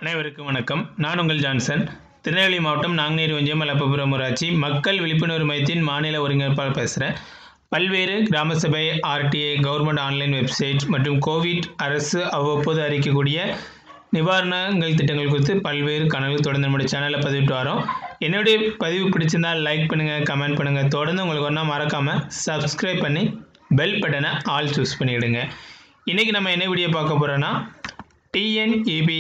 அனைவருக்கும் வணக்கம் நான் உங்கள் ஜான்சன் திருநெல்வேலி மாவட்டம் நாங்குநேரி ஒன்றியம் மலப்புபுரம் ஊராட்சி மக்கள் விழிப்புணர்வு மையத்தின் மாநில ஒருங்கிணைப்பாளர் பேசுகிறேன் பல்வேறு கிராம சபை ஆர்டிஐ கவர்மெண்ட் ஆன்லைன் வெப்சைட் மற்றும் கோவிட் அரசு அவ்வப்போது அறிவிக்கக்கூடிய நிவாரணங்கள் திட்டங்கள் குறித்து பல்வேறு கணக்குகள் தொடர்ந்து நம்முடைய சேனலில் பதிவிட்டு வரோம் என்னுடைய பதிவு பிடிச்சிருந்தால் லைக் பண்ணுங்கள் கமெண்ட் பண்ணுங்கள் தொடர்ந்து உங்களுக்கு ஒன்றா மறக்காமல் சப்ஸ்கிரைப் பண்ணி பெல் பட்டனை ஆல் சூஸ் பண்ணிவிடுங்க இன்றைக்கி நம்ம என்ன வீடியோ பார்க்க போகிறோன்னா டிஎன்இபி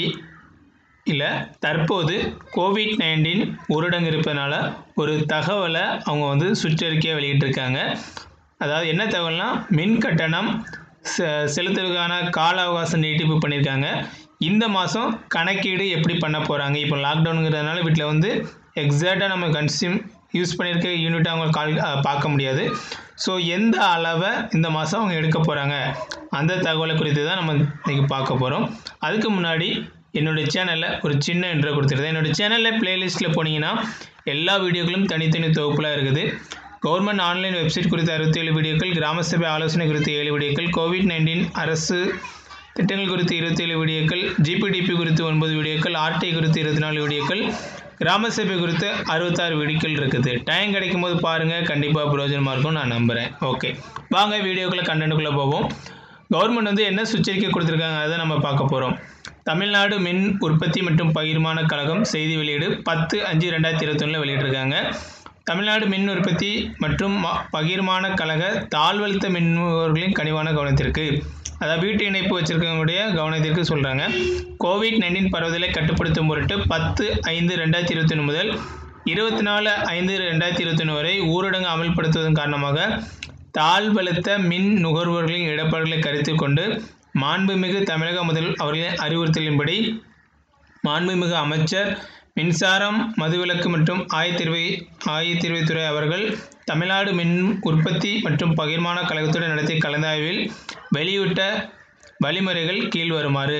இல்லை தற்போது கோவிட் நைன்டீன் ஊரடங்கு இருப்பதனால ஒரு தகவலை அவங்க வந்து சுற்றறிக்கையாக வெளியிட்டிருக்காங்க அதாவது என்ன தகவல்னா மின் கட்டணம் செ செலுத்துவதற்கான கால அவகாசம் நீட்டிப்பு பண்ணியிருக்காங்க இந்த மாதம் கணக்கீடு எப்படி பண்ண போகிறாங்க இப்போ லாக்டவுனுங்கிறதுனால வீட்டில் வந்து எக்ஸாக்டாக நம்ம கன்சியூம் யூஸ் பண்ணியிருக்க யூனிட்டை அவங்க கால் அஹ், பார்க்க முடியாது ஸோ எந்த அளவை இந்த மாதம் அவங்க எடுக்க போகிறாங்க அந்த தகவலை குறித்து தான் நம்ம இன்றைக்கி பார்க்க போகிறோம் அதுக்கு முன்னாடி என்னுடைய சேனலில் ஒரு சின்ன இன்ட்ரோ கொடுத்துருந்தேன் என்னோடய சேனலில் ப்ளேலிஸ்ட்டில் போனீங்கன்னா எல்லா வீடியோக்களும் தனித்தனி தொகுப்புலாம் இருக்குது கவர்மெண்ட் ஆன்லைன் வெப்சைட் குறித்த அறுபத்தேழு வீடியோக்கள் கிராம சபை ஆலோசனை குறித்த ஏழு வீடியோக்கள் கோவிட் நைன்டீன் அரசு திட்டங்கள் குறித்து இருபத்தேழு வீடியோக்கள் ஜிபிடிபி குறித்து ஒன்பது வீடியோக்கள் ஆர்டிஐ குறித்து இருபத்தி நாலு வீடியோக்கள் கிராம சபை குறித்து அறுபத்தாறு வீடியோக்கள் இருக்குது டைம் கிடைக்கும் போது பாருங்கள் கண்டிப்பாக பிரயோஜனமாக இருக்கும் நான் நம்புகிறேன் ஓகே வாங்க வீடியோக்குள்ளே கண்டென்ட்டுக்குள்ளே போவோம் கவர்மெண்ட் வந்து என்ன சுச்சரிக்கை கொடுத்துருக்காங்க அதை நம்ம பார்க்க போகிறோம் தமிழ்நாடு மின் உற்பத்தி மற்றும் பகிர்மான கழகம் செய்தி வெளியீடு பத்து அஞ்சு ரெண்டாயிரத்தி இருபத்தொன்னில் வெளியிட்டிருக்காங்க தமிழ்நாடு மின் உற்பத்தி மற்றும் ம- பகிர்மான கழக தாழ்வழுத்த மின்னுவோர்களின் கனிவான கவனத்திற்கு அதாவது வீட்டு இணைப்பு வச்சிருக்கவங்களுடைய கவனத்திற்கு சொல்கிறாங்க கோவிட் நைன்டீன் பரவுதலை கட்டுப்படுத்தும் பொருட்டு பத்து ஐந்து ரெண்டாயிரத்தி இருபத்தொன்று முதல் இருபத்தி நாலு ஐந்து ரெண்டாயிரத்தி இருபத்தொன்று வரை ஊரடங்கு அமல்படுத்துவதன் காரணமாக தாழ்வழுத்த மின் நுகர்வோர்களின் இடர்பாடுகளை கருத்தில் கொண்டு மாண்புமிகு தமிழக முதல் அவர்களின் அறிவுறுத்தலின்படி மாண்புமிகு அமைச்சர் மின்சாரம் மதுவிலக்கு மற்றும் ஆயத்தீர்வை ஆயத்தீர்வைத்துறை அவர்கள் தமிழ்நாடு மின் உற்பத்தி மற்றும் பகிர்மான கழகத்துடன் நடத்திய கலந்தாய்வில் வெளியிட்ட வழிமுறைகள் கீழ்வருமாறு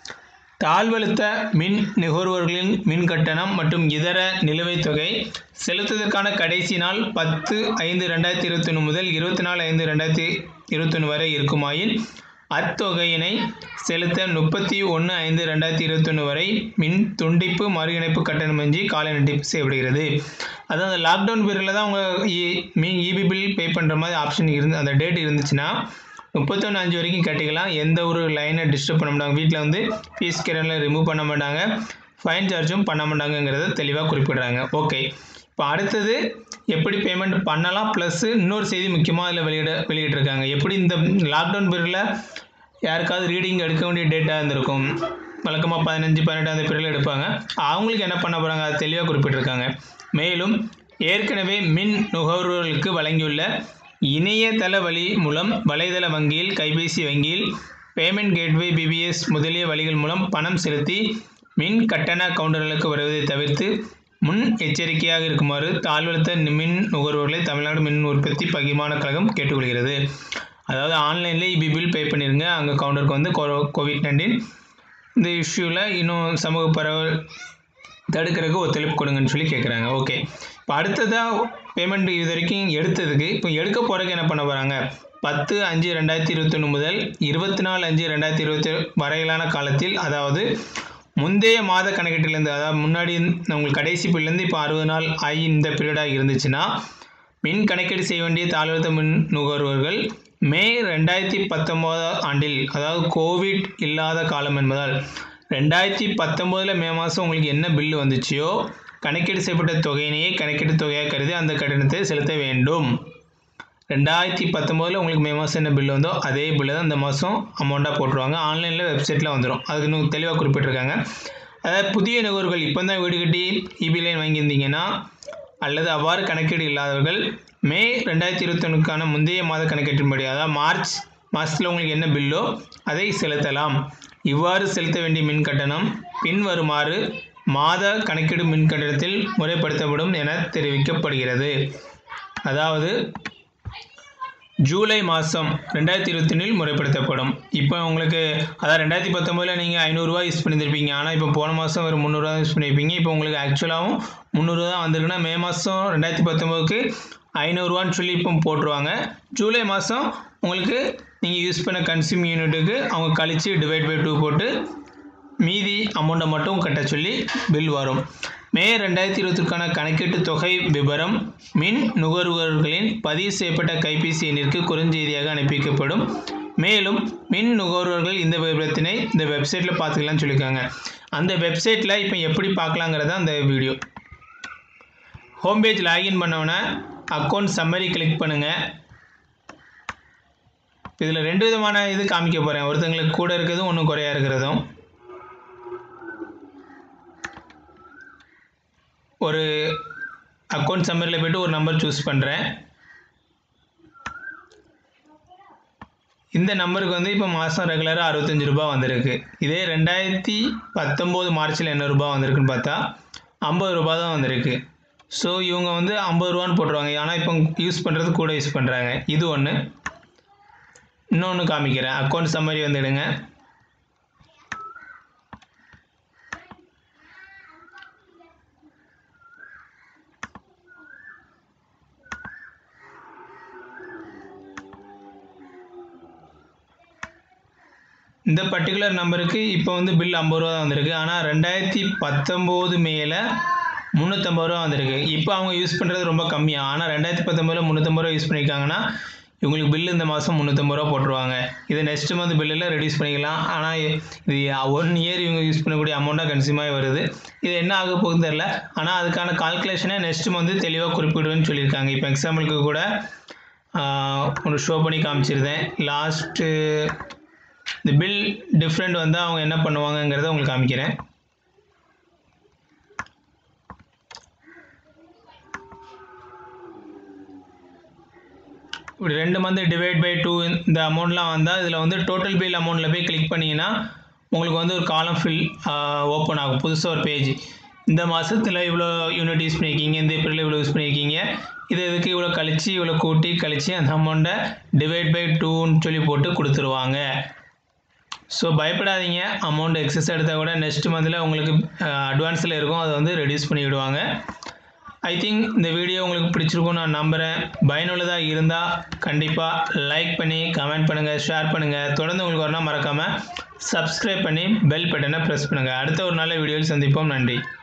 தாழ்வழுத்த மின் நுகர்வோர்களின் மின் கட்டணம் மற்றும் இதர நிலுவைத் தொகை செலுத்துவதற்கான கடைசி நாள் பத்து ஐந்து ரெண்டாயிரத்தி இருபத்தொன்று முதல் இருபத்தி நாலு ஐந்து ரெண்டாயிரத்தி இருபத்தொன்று வரை இருக்குமாயின் அத்தொகையினை செலுத்த முப்பத்தி ஒன்று ஐந்து ரெண்டாயிரத்தி இருபத்தொன்று வரை மின் துண்டிப்பு மறு இணைப்பு கட்டணமின்றி கால நீட்டிப்பு செய்யப்படுகிறது அதாவது அந்த லாக்டவுன் பீரியடில் தான் உங்கள் இ மீ இபி பில் பே பண்ணுற மாதிரி ஆப்ஷன் இருந்து அந்த டேட் இருந்துச்சுன்னா முப்பத்தொன்று அஞ்சு வரைக்கும் கட்டிக்கலாம் எந்த ஒரு லைனை டிஸ்டர்ப் பண்ண மாட்டாங்க வீட்டில் வந்து ஃபீஸ் கிரனில் ரிமூவ் பண்ண மாட்டாங்க ஃபைன் சார்ஜும் பண்ண மாட்டாங்கங்கிறத தெளிவாக குறிப்பிடுறாங்க ஓகே இப்போ அடுத்தது எப்படி பேமெண்ட் பண்ணலாம் ப்ளஸ் இன்னொரு செய்தி முக்கியமாக அதில் வெளியிட வெளியிட்டிருக்காங்க எப்படி இந்த லாக்டவுன் பீரியடில் யாருக்காவது ரீடிங் எடுக்க வேண்டிய டேட்டாக இருந்திருக்கும் வழக்கமாக பதினஞ்சு பதினெட்டு அந்த பீரியடில் எடுப்பாங்க அவங்களுக்கு என்ன பண்ண போகிறாங்க அது தெளிவாக குறிப்பிட்டிருக்காங்க மேலும் ஏற்கனவே மின் நுகர்வோர்களுக்கு வழங்கியுள்ள இணையதள வழி மூலம் வலைதள வங்கியில் கைபேசி வங்கியில் பேமெண்ட் கேட்வே பிபிஎஸ் முதலிய வழிகள் மூலம் பணம் செலுத்தி மின் கட்டண கவுண்டர்களுக்கு வருவதை தவிர்த்து முன் எச்சரிக்கையாக இருக்குமாறு தாழ்வழுத்த மின் நுகர்வோர்களை தமிழ்நாடு மின் உற்பத்தி பகிர்மான கழகம் கேட்டுக்கொள்கிறது அதாவது ஆன்லைனில் இபி பில் பே பண்ணிடுங்க அங்கே கவுண்டருக்கு வந்து கோவிட் நைன்டீன் இந்த இஷ்யூவில் இன்னும் சமூக பரவல் தடுக்கிறதுக்கு ஒத்துழைப்பு கொடுங்கன்னு சொல்லி கேட்குறாங்க ஓகே இப்போ அடுத்ததாக பேமெண்ட் இது வரைக்கும் எடுத்ததுக்கு இப்போ எடுக்க போகிறதுக்கு என்ன பண்ண போகிறாங்க பத்து அஞ்சு ரெண்டாயிரத்தி இருபத்தொன்று முதல் இருபத்தி நாலு அஞ்சு ரெண்டாயிரத்தி இருபத்தி வரையிலான காலத்தில் அதாவது முந்தைய மாத கணக்கீட்டிலேருந்து அதாவது முன்னாடி உங்களுக்கு கடைசி பில்லேருந்து இப்போ அறுபது நாள் ஆகி இந்த பீரியடாக இருந்துச்சுன்னா மின் கணக்கீடு செய்ய வேண்டிய தாழ்வழுத்த மின் நுகர்வோர்கள் மே ரெண்டாயிரத்தி பத்தொம்போதாம் ஆண்டில் அதாவது கோவிட் இல்லாத காலம் என்பதால் ரெண்டாயிரத்தி பத்தொம்போதில் மே மாதம் உங்களுக்கு என்ன பில்லு வந்துச்சோ கணக்கீடு செய்யப்பட்ட தொகையினையே கணக்கீட்டு தொகையாக கருதி அந்த கட்டணத்தை செலுத்த வேண்டும் ரெண்டாயிரத்தி பத்தொம்போதில் உங்களுக்கு மே மாதம் என்ன பில் வந்தோ அதே பில்லு தான் இந்த மாதம் அமௌண்ட்டாக போட்டுருவாங்க ஆன்லைனில் வெப்சைட்டில் வந்துடும் அதுக்கு இன்னும் தெளிவாக குறிப்பிட்டிருக்காங்க அதாவது புதிய நுகர்வுகள் இப்போ தான் வீடு கட்டி இபி லைன் வாங்கியிருந்தீங்கன்னா அல்லது அவ்வாறு கணக்கீடு இல்லாதவர்கள் மே ரெண்டாயிரத்தி இருபத்தொன்னுக்கான முந்தைய மாத கணக்கீட்டின்படி அதாவது மார்ச் மாதத்தில் உங்களுக்கு என்ன பில்லோ அதை செலுத்தலாம் இவ்வாறு செலுத்த வேண்டிய மின் கட்டணம் பின்வருமாறு மாத கணக்கீடு மின் கட்டணத்தில் முறைப்படுத்தப்படும் என தெரிவிக்கப்படுகிறது அதாவது ஜூலை மாதம் ரெண்டாயிரத்தி இருபத்தொன்னில் முறைப்படுத்தப்படும் இப்போ உங்களுக்கு அதாவது ரெண்டாயிரத்தி பத்தொம்போதில் நீங்கள் ஐநூறுரூவா யூஸ் பண்ணியிருப்பீங்க ஆனால் இப்போ போன மாதம் ஒரு முந்நூறுரூவா யூஸ் பண்ணியிருப்பீங்க இப்போ உங்களுக்கு ஆக்சுவலாகவும் முந்நூறுரூவா தான் வந்திருக்குன்னா மே மாதம் ரெண்டாயிரத்தி பத்தொம்போதுக்கு ஐநூறுரூவான்னு சொல்லி இப்போ போட்டுருவாங்க ஜூலை மாதம் உங்களுக்கு நீங்கள் யூஸ் பண்ண கன்சியூம் யூனிட்டுக்கு அவங்க கழித்து டிவைட் பை டூ போட்டு மீதி அமௌண்ட்டை மட்டும் கட்ட சொல்லி பில் வரும் மே ரெண்டாயிரத்தி இருபத்திற்கான கணக்கீட்டு தொகை விவரம் மின் நுகர்வோர்களின் பதிவு செய்யப்பட்ட கைபேசி எண்ணிற்கு குறுஞ்செய்தியாக அனுப்பிக்கப்படும் மேலும் மின் நுகர்வோர்கள் இந்த விவரத்தினை இந்த வெப்சைட்டில் பார்த்துக்கலாம்னு சொல்லியிருக்காங்க அந்த வெப்சைட்டில் இப்போ எப்படி பார்க்கலாங்கிறத அந்த வீடியோ ஹோம் பேஜ் லாகின் பண்ணோன்னே அக்கௌண்ட் சம்மரி கிளிக் பண்ணுங்கள் இதில் ரெண்டு விதமான இது காமிக்க போகிறேன் ஒருத்தங்களுக்கு கூட இருக்கிறதும் ஒன்று குறையா இருக்கிறதும் ஒரு அக்கௌண்ட் சம்மரியில் போய்ட்டு ஒரு நம்பர் சூஸ் பண்ணுறேன் இந்த நம்பருக்கு வந்து இப்போ மாதம் ரெகுலராக அறுபத்தஞ்சு ரூபா வந்திருக்கு இதே ரெண்டாயிரத்தி பத்தொம்போது மார்ச்சில் என்ன ரூபா வந்திருக்குன்னு பார்த்தா ஐம்பது ரூபா தான் வந்திருக்கு ஸோ இவங்க வந்து ஐம்பது ரூபான்னு போட்டுருவாங்க ஆனால் இப்போ யூஸ் பண்ணுறது கூட யூஸ் பண்ணுறாங்க இது ஒன்று இன்னொன்று காமிக்கிறேன் அக்கௌண்ட் சம்மரி வந்துடுங்க இந்த பர்டிகுலர் நம்பருக்கு இப்போ வந்து பில் ஐம்பது ரூபா தான் வந்திருக்கு ஆனால் ரெண்டாயிரத்தி பத்தொம்போது மேலே முந்நூற்றம்பது ரூபா வந்திருக்கு இப்போ அவங்க யூஸ் பண்ணுறது ரொம்ப கம்மியாக ஆனால் ரெண்டாயிரத்தி பத்தொம்போதில் முந்நூற்றம்பது ரூபா யூஸ் பண்ணியிருக்காங்கன்னா இவங்களுக்கு பில்லு இந்த மாதம் முந்நூற்றம்பது ரூபா போட்டுருவாங்க இதை நெக்ஸ்ட் மந்த் பில்லில் ரெடியூஸ் பண்ணிக்கலாம் ஆனால் இது ஒன் இயர் இவங்க யூஸ் பண்ணக்கூடிய அமௌண்ட்டாக கன்சியூம் ஆகி வருது இது என்ன ஆக போகுதுன்னு தெரில ஆனால் அதுக்கான கால்குலேஷனை நெக்ஸ்ட் மந்த் தெளிவாக குறிப்பிடுவேன்னு சொல்லியிருக்காங்க இப்போ எக்ஸாம்பிளுக்கு கூட ஒன்று ஷோ பண்ணி காமிச்சிருந்தேன் லாஸ்ட்டு இந்த பில் டிஃப்ரெண்ட் வந்து அவங்க என்ன பண்ணுவாங்கங்கிறத உங்களுக்கு காமிக்கிறேன் இப்படி ரெண்டு மந்த் டிவைட் பை டூ இந்த அமௌண்ட்லாம் வந்தால் இதில் வந்து டோட்டல் பில் அமௌண்ட்டில் போய் கிளிக் பண்ணிங்கன்னா உங்களுக்கு வந்து ஒரு காலம் ஃபில் ஓப்பன் ஆகும் புதுசாக ஒரு பேஜ் இந்த மாதத்தில் இவ்வளோ யூனிட் யூஸ் பண்ணியிருக்கீங்க இந்த ஏப்ரலில் இவ்வளோ யூஸ் பண்ணியிருக்கீங்க இது இதுக்கு இவ்வளோ கழிச்சு இவ்வளோ கூட்டி கழிச்சு அந்த அமௌண்ட்டை டிவைட் பை டூன்னு சொல்லி போட்டு கொடுத்துருவாங்க ஸோ பயப்படாதீங்க அமௌண்ட் எக்ஸஸ் எடுத்தால் கூட நெக்ஸ்ட் மந்தில் உங்களுக்கு அட்வான்ஸில் இருக்கும் அதை வந்து ரெடியூஸ் பண்ணி விடுவாங்க ஐ திங்க் இந்த வீடியோ உங்களுக்கு பிடிச்சிருக்கும் நான் நம்புகிறேன் பயனுள்ளதாக இருந்தால் கண்டிப்பாக லைக் பண்ணி கமெண்ட் பண்ணுங்கள் ஷேர் பண்ணுங்கள் தொடர்ந்து உங்களுக்கு வரணும் மறக்காமல் சப்ஸ்கிரைப் பண்ணி பெல் பட்டனை ப்ரெஸ் பண்ணுங்கள் அடுத்த ஒரு நல்ல வீடியோவில் சந்திப்போம் நன்றி